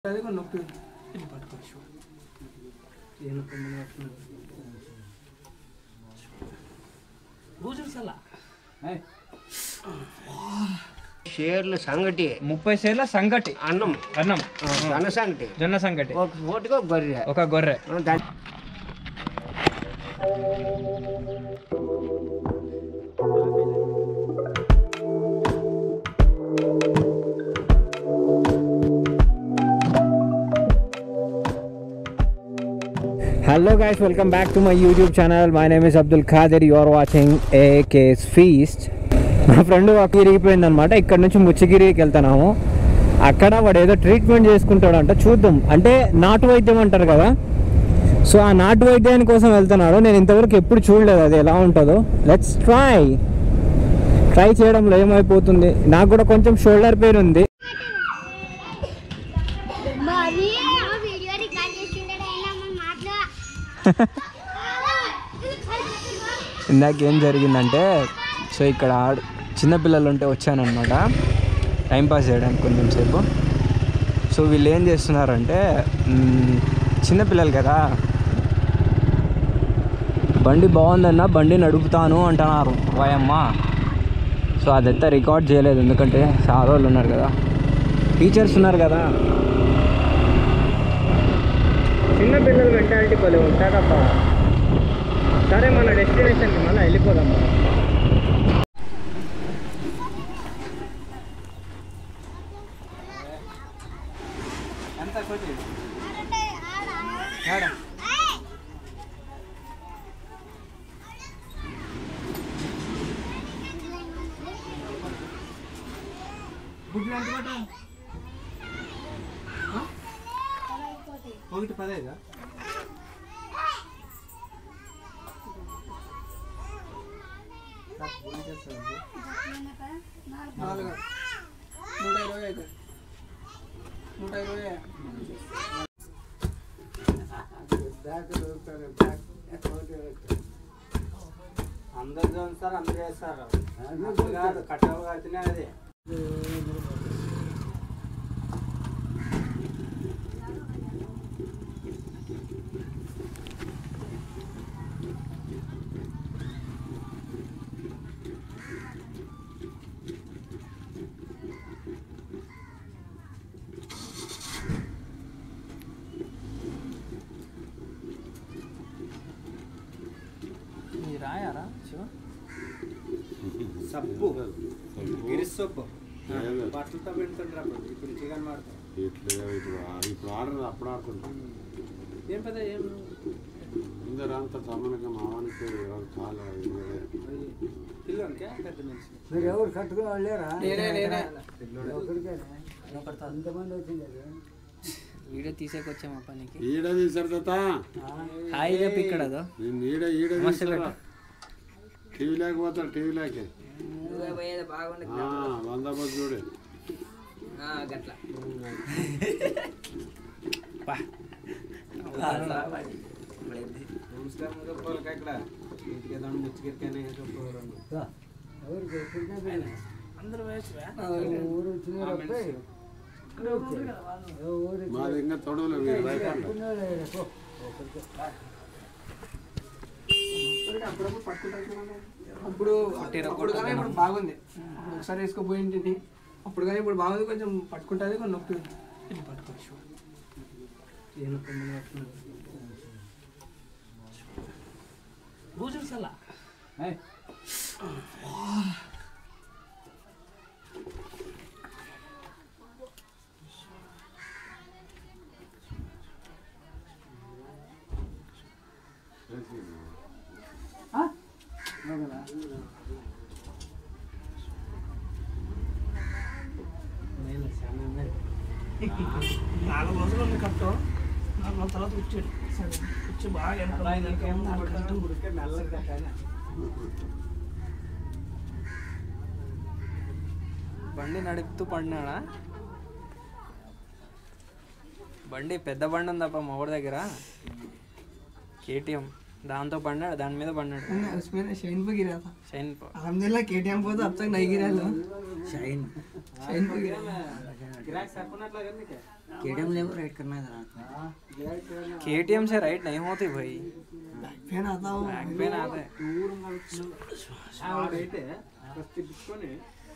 అదే కొన్ని నొప్పి ఇది పట్టుకోవచ్చు ఏ నొప్పి ముందు పట్టుకున్నాడు రోజు అలా షేర్లు సంగటి ముప్పై సేర్ల సంగటి అన్నం అన్నం జన సంగటి జొన్న సంగటి ఒక ఓటుగా బర్రె ఒక గొర్రె దాని hello guys welcome back to my YouTube channel my name is Abdul Khader you are watching a case feast మా ఫ్రెండ్ ఒక ఇరిగిపోయింది అనమాట ఇక్కడ నుంచి ముచ్చిగిరికి వెళ్తున్నాము అక్కడ వాడు ఏదో ట్రీట్మెంట్ చేసుకుంటాడంట చూద్దాం అంటే నాటు వైద్యం అంటారు కదా సో ఆ నాటు వైద్యాని కోసం వెళ్తున్నాడు నేను ఇంతవరకు ఎప్పుడు చూడలేదు అది ఎలా ఉంటుందో లెట్స్ ట్రై ట్రై చేయడంలో ఏమైపోతుంది నాకు కూడా కొంచెం షోల్డర్ పెయిన్ ఉంది మరి ఆ వీడియో రికార్డ్ చేసిండే అయినా మన మాటలు ఇందాక ఏం జరిగిందంటే సో ఇక్కడ ఆడు- చిన్నపిల్లలు ఉంటే వచ్చానమాట టైంపాస్ చేయడానికి కొంచెం సేపు సో వీళ్ళు ఏం చేస్తున్నారంటే మ్, చిన్నపిల్లలు కదా బండి బాగుందన్న బండి నడుపుతాను అంటున్నారు వాయమ్మ సో అదంతా రికార్డ్ చేయలేదు ఎందుకంటే చాలా వాళ్ళు ఉన్నారు కదా టీచర్స్ ఉన్నారు కదా చిన్న పిల్లల మెంటాలిటీ కొద్ది ఉంటారబ్బా సరే మన డెస్టినేషన్కి మళ్ళీ వెళ్ళిపోదాం మనం ఎంత కొద్ది గుడ్లు ఎంత పట్ట ఒకటి పదైదా నాలుగు నూట ఇరవై అయితే నూట ఇరవై అందరు చూస్తారు అందరు చేస్తారు అప్పుడు కాదు కట్టవు కడితేనే అది ఈ రాయారా శివ సబ్బు గిరిస్ సబ్బు బట్టలతో పెడుతుంటారు అప్పుడు ఇప్పుడు చికెన్ మాడతాం ఇట్లా ఇప్పుడు ఆ- ఇప్పుడు ఆర్డర్ అప్పుడు ఆడుకుంటాం ఏం పెద్ద ఏం అందరూ అంత సమానంగా మావానికి ఎవరు చాలా పిల్లోనికే పెద్ద మనిషి మీరు ఎవరు కట్టుకుని వాళ్ళేరా నేనే నేనే ఎంతమంది వచ్చింది వీడియో తీసేకొచ్చాము ఆ పనికి ఈడ తీసారు తాత హాయ్ చెప్పి ఇక్కడ నేను ఈడ ఈడ నమస్తే తీసారా టీవీ లేకపోతాడు టీవీ లేకే బాగుంది వందబద్దు చూడే గట్ల నమస్కారం చెప్పాలి ఇక్కడ ఇంటికి ఏదైనా ముచ్చికెరికైనా చెప్పారు ఎవరికి ఎక్కడికి అందరూ వేసురా ఊరు వచ్చిన ఊరు మాది ఇంకా తొడవలే మీరు బయట అప్పుడప్పుడు పట్టుకుంటారు అప్పుడు అప్పుడు కానీ ఇప్పుడు బాగుంది ఇప్పుడు ఒకసారి వేసుకోపోయింది అప్పుడు కానీ ఇప్పుడు బాగుంది కొంచెం పట్టుకుంటుంది కొంచెం నొప్పి ఉంది ఇది పట్టుకోవచ్చు ఏ నొప్పి ముందు పట్టుకున్నాడు రోజు అలా నాలుగు రోజులు ఉంది కట్టం నాలుగు రోజుల తర్వాత వచ్చాడు సరే వచ్చి బాగా బండి నడుపుతూ పడినాడా బండి పెద్ద బండి ఉంది తప్ప మా ఊరి దగ్గర కేటీఎం దాంతో పడినాడు దాని మీద పడినాడు షైన్ पे गिरा था షైన్ ప- अल्हम्दुलिल्लाह केटीएम को तो अब तक नहीं गिरा लो షైన్ షైన్ पे गिरा గిరాక్ సరిపోయినట్లుగా నీకే केटीएम ले वो राइड करना है जरा केटीएम से राइड नहीं होती भाई पेन आता हूँ बैक पेन आता है ఆడైతే ఫస్ట్ తిప్పుకొని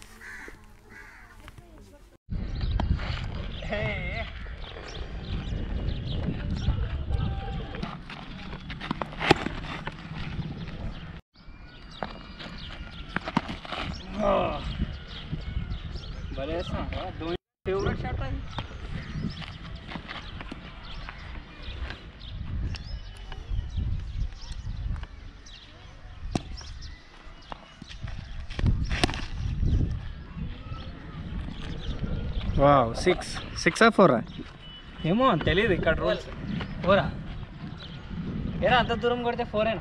भले दोन फेवरेट शर्ट आहे వావ్ సిక్స్ సిక్స్ ఆ ఫోరా ఏమో తెలియదు ఇక్కడ రూల్స్ ఫోరా ఏరా అంత దూరం కొడితే ఫోరేనా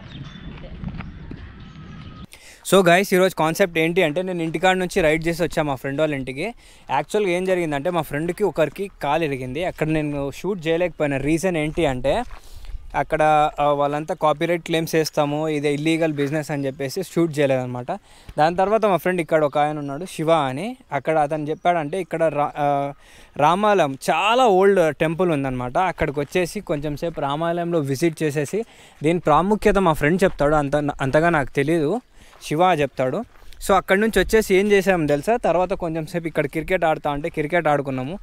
సో గైస్ ఈరోజు కాన్సెప్ట్ ఏంటి అంటే నేను ఇంటికాడ నుంచి రైడ్ చేసి వచ్చా మా ఫ్రెండ్ వాళ్ళ ఇంటికి యాక్చువల్గా ఏం జరిగిందంటే మా ఫ్రెండ్కి ఒకరికి కాలు ఇరిగింది అక్కడ నేను షూట్ చేయలేకపోయినా రీజన్ ఏంటి అంటే అక్కడ ఆ, వాళ్ళంతా కాపీరైట్ క్లెయిమ్స్ వేస్తాము ఇది ఇల్లీగల్ బిజినెస్ అని చెప్పేసి షూట్ చేయలేదన్నమాట దాని తర్వాత మా ఫ్రెండ్ ఇక్కడ ఒక ఆయన ఉన్నాడు శివ అని అక్కడ అతను చెప్పాడంటే ఇక్కడ రా ఆ, రామాలయం చాలా ఓల్డ్ టెంపుల్ ఉందన్నమాట అక్కడికి వచ్చేసి కొంచెం సేపు రామాలయంలో విజిట్ చేసేసి దీని ప్రాముఖ్యత మా ఫ్రెండ్ చెప్తాడు అంత అంతగా నాకు తెలియదు శివ చెప్తాడు సో అక్కడ నుంచి వచ్చేసి ఏం చేసాము తెలుసా తర్వాత కొంచెం సేపు ఇక్కడ క్రికెట్ ఆడుతా అంటే క్రికెట్ ఆడుకున్నాము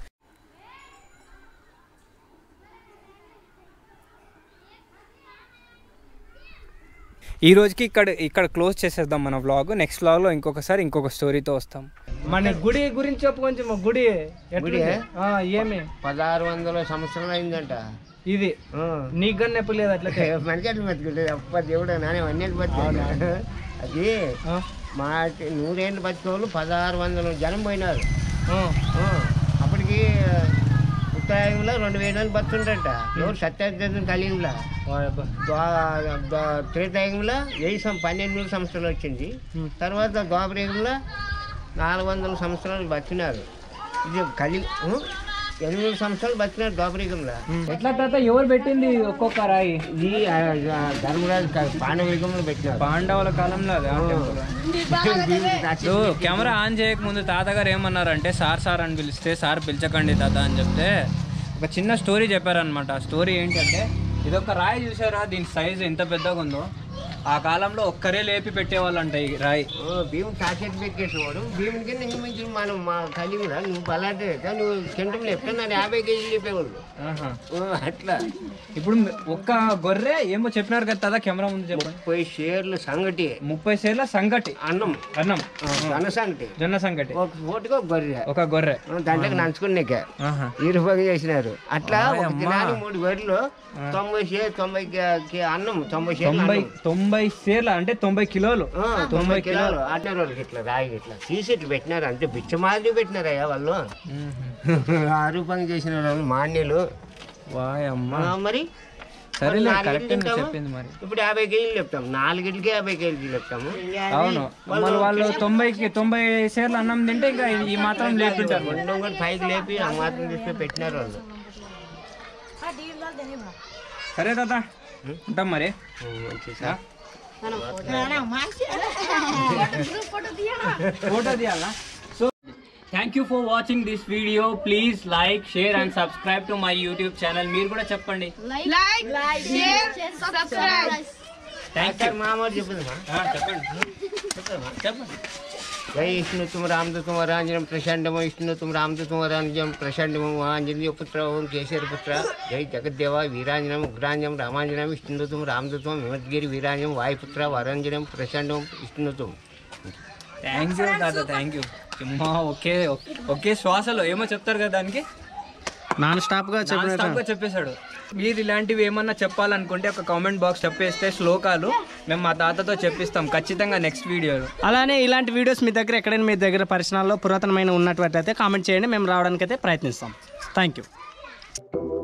ఈ రోజుకి ఇక్కడ ఇక్కడ క్లోజ్ చేసేద్దాం మన వ్లాగ్ నెక్స్ట్ వ్లాగ్లో ఇంకొకసారి ఇంకొక స్టోరీతో వస్తాం మన గుడి గురించి చెప్పు కొంచెం గుడి గుడి? ఆ, ఏమి పదహారు వందల సంవత్సరాలు అయిందంట ఇది ఆ. నీకు నొప్పి లేదు అట్లా మనకి ఎట్లా బతుకుంటుంది అప్ప దేవుడు నానే అన్నీ బతుకు అది మా నూరేళ్ళు బతికోళ్ళు పదహారు వందల జనం పోయినారు ఆ, అప్పటికి ఉత్తరాయంలో రెండు వేల మంది బతుండట ఎవరు సత్యాగ్రహం కలియుగంలో ద్వా- ద్వా- త్రేతాయుగంలో వెయ్యి సం పన్నెండు సంవత్సరాలు వచ్చింది తర్వాత ద్వాపరయుగంలో నాలుగు వందల సంవత్సరాలు బతికినారు ఇది కలి ఆ? ఎనిమిది సంవత్సరాలు బతికినారు ద్వాపరయుగంలో ఎట్లా తాత ఎవరు పెట్టింది ఒక్కొక్క రాయి ఇది ఆ, ఆ, ధర్మరాజు క- పాండవయుగంలో పెట్టినారు పాండవుల కాలంలో అది ఆ టెంపుల్. ఇప్పుడు కెమెరా ఆన్ చేయక ముందు తాతగారు ఏమన్నారంటే సార్ సార్ అని పిలిస్తే సార్ పిలిచకండి తాత అని చెప్తే ఒక చిన్న స్టోరీ చెప్పారనమాట ఆ స్టోరీ ఏంటంటే ఇదొక రాయి చూసారా దీని సైజు ఎంత పెద్దగా ఉందో ఆ కాలంలో ఒక్కరే లేపి పెట్టేవాళ్ళంట ఈ రాయి ఓ, భీముడు టార్గెట్ పెట్టేసేవాడు భీముడి కింద నియమించిన మనం మా కలిగిన నువ్వు బలాటే నువ్వు కింటం లేపితే నన్ను యాభై కేజీలు లేపేవాళ్ళు ఆహా. ఓ, అట్లా ఇప్పుడు ఒక్క గొర్రె ఏమో చెప్పినారు కదా తాత కెమెరా ముందు చెప్పండి ముప్పై షేర్లు సంగటి ముప్పై సేర్ల సంగటి అన్నం అన్నం అన్న సంగటి జొన్న సంగటి ఒక పూటకు ఒక గొర్రె ఒక గొర్రె దాంట్లోకి నంచుకున్నాక ఆహా. ఈ రూపాయలు చేసినారు అట్లా ఒక దినానికి మూడు గొర్రెలు తొంభై షేర్ తొంభై కే- కే- అన్నం తొంభై షేర్లు తొంభై అన్నం. తొంభై సేర్ల అంటే తొంభై కిలోలు ఆ, తొంభై కిలోలు అట్లా రోజుకి ఇట్లా రాయి ఇట్లా తీసి ఇట్లా పెట్టినారు అంటే బిచ్చ మాదిరి పెట్టినారయ్యా వాళ్ళు ఆ రూపంగా చేసిన వాళ్ళు మాన్యులు వాయమ్మ ఆ, మరి సరేలే నాలుగు కరెక్ట్ తింటాము. చెప్పింది మరి ఇప్పుడు యాభై కేజీలు చెప్తాం నాలుగింటికి యాభై కేజీలు చెప్తాము అవును మరి వాళ్ళు తొంభైకి తొంభై సేర్లు అన్నం తింటే ఇంకా ఈ- ఈ మాత్రం లేపుంటారు మరి. రెండో కూడా పైకి లేపి ఆ మాత్రం తీసుకొని పెట్టినారు వాళ్ళు సరే తాత ఉంటాం మరి మంచి సార్ ఫోటో తీయాలా so thank you for watching this video please like share and subscribe to my YouTube channel మీరు కూడా చెప్పండి like, share, subscribe. Thank you మామూలు చెప్పింది మా చెప్పండి చెప్పండి జై విష్ణుతుమ రామదూతం వరాంజనం ప్రశాంతమ విష్ణుతుమ రామదూతం వరాంజనం ప్రశాంతమ ఆంజనేయ పుత్ర ఓం కేశర పుత్ర జై జగద్దేవ వీరాంజనం ఉగ్రాంజనం రామాంజనం విష్ణుతుం రామదూతం విమద్గిరి వీరాంజనం వాయుపుత్ర వరాంజనం ప్రశాంతం విష్ణుతుం థ్యాంక్ యూ తాత థ్యాంక్ యూ అమ్మా ఒకే ఒకే శ్వాసలో ఏమో చెప్తారు కదా దానికి నాన్ స్టాప్ గా నాన్ స్టాప్ గా చెప్పేశాడు మీరు ఇలాంటివి ఏమన్నా చెప్పాలనుకుంటే ఒక కామెంట్ బాక్స్ చెప్పేస్తే శ్లోకాలు మేము మా తాతతో చెప్పిస్తాం ఖచ్చితంగా నెక్స్ట్ వీడియోలో అలానే ఇలాంటి వీడియోస్ మీ దగ్గర ఎక్కడైనా మీ దగ్గర పరిసరాల్లో పురాతనమైన ఉన్నట్లయితే కామెంట్ చేయండి మేము రావడానికి అయితే ప్రయత్నిస్తాం థ్యాంక్ యూ